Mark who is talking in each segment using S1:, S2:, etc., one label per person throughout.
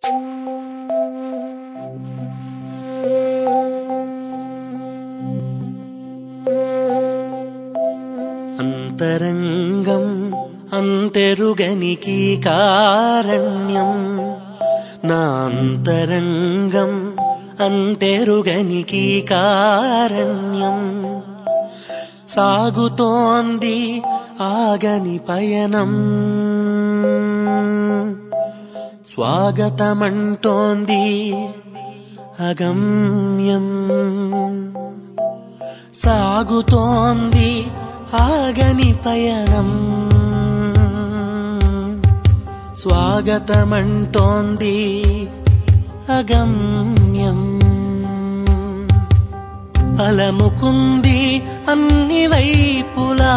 S1: అంతరంగం అంతెరుగనికి కారణ్యం నా అంతరంగం అంతెరుగనికి కారణ్యం సాగుతోంది ఆగని పయనం స్వాగతమంటోంది అగమ్యం సాగుతోంది ఆగని పయనం స్వాగతమంటోంది అగమ్యం అలముకుంది అన్ని వైపులా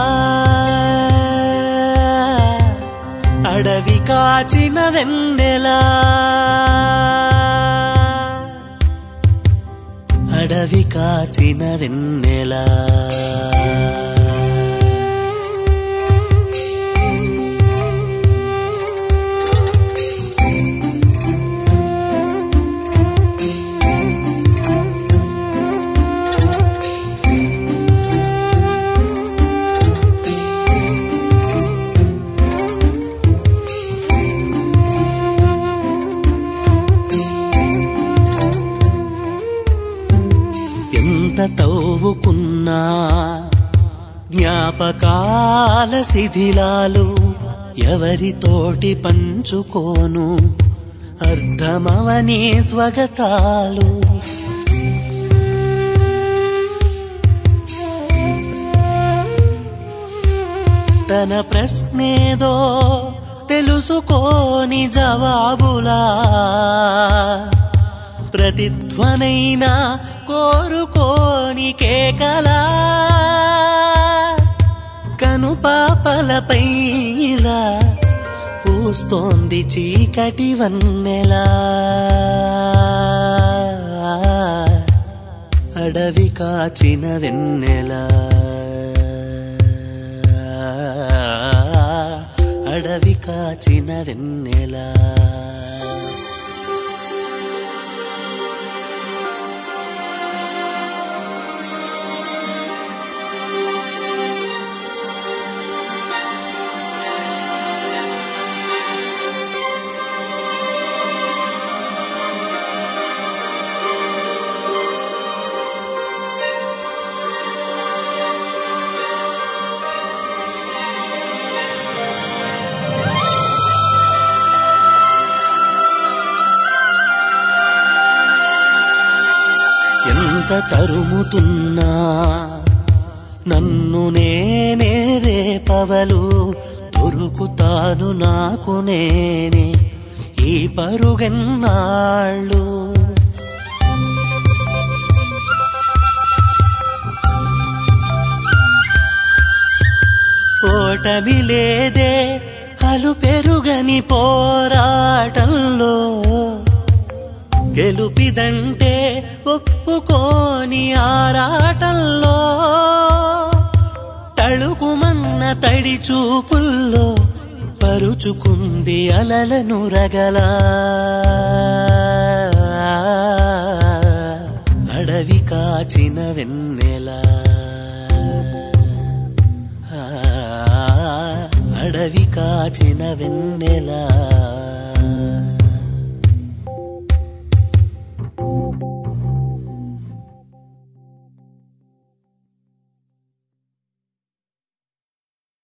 S1: అడవి కాచిన వెన్నెలా అడవి కాచిన వెన్నెలా ఎంత తవ్వుకున్నా జ్ఞాపకాల శిథిలాలు ఎవరితోటి పంచుకోను అర్థమవని స్వగతాలు తన ప్రశ్నేదో తెలుసుకోని జవాబులా ప్రతిధ్వనైనా కోరుకోని కేకలా కనుపాపలపై ఇలా పూస్తోంది చీకటి వన్నెలా అడవి కాచిన వెన్నెలా అడవి కాచిన వెన్నెలా ఎంత తరుముతున్నా నన్ను నేనే రేపవలు దొరుకుతాను నాకు నేనే ఈ పరుగెన్నాళ్ళు ఓటమి లేదే హలు పెరుగని పోరాటంలో గెలుపిదంటే ఒప్పుకోని ఆరాటంలో తళుకుమన్న తడి చూపుల్లో పరుచుకుంది అలలను రగల అడవి కాచిన వెన్నెల అడవి కాచిన వెన్నెలా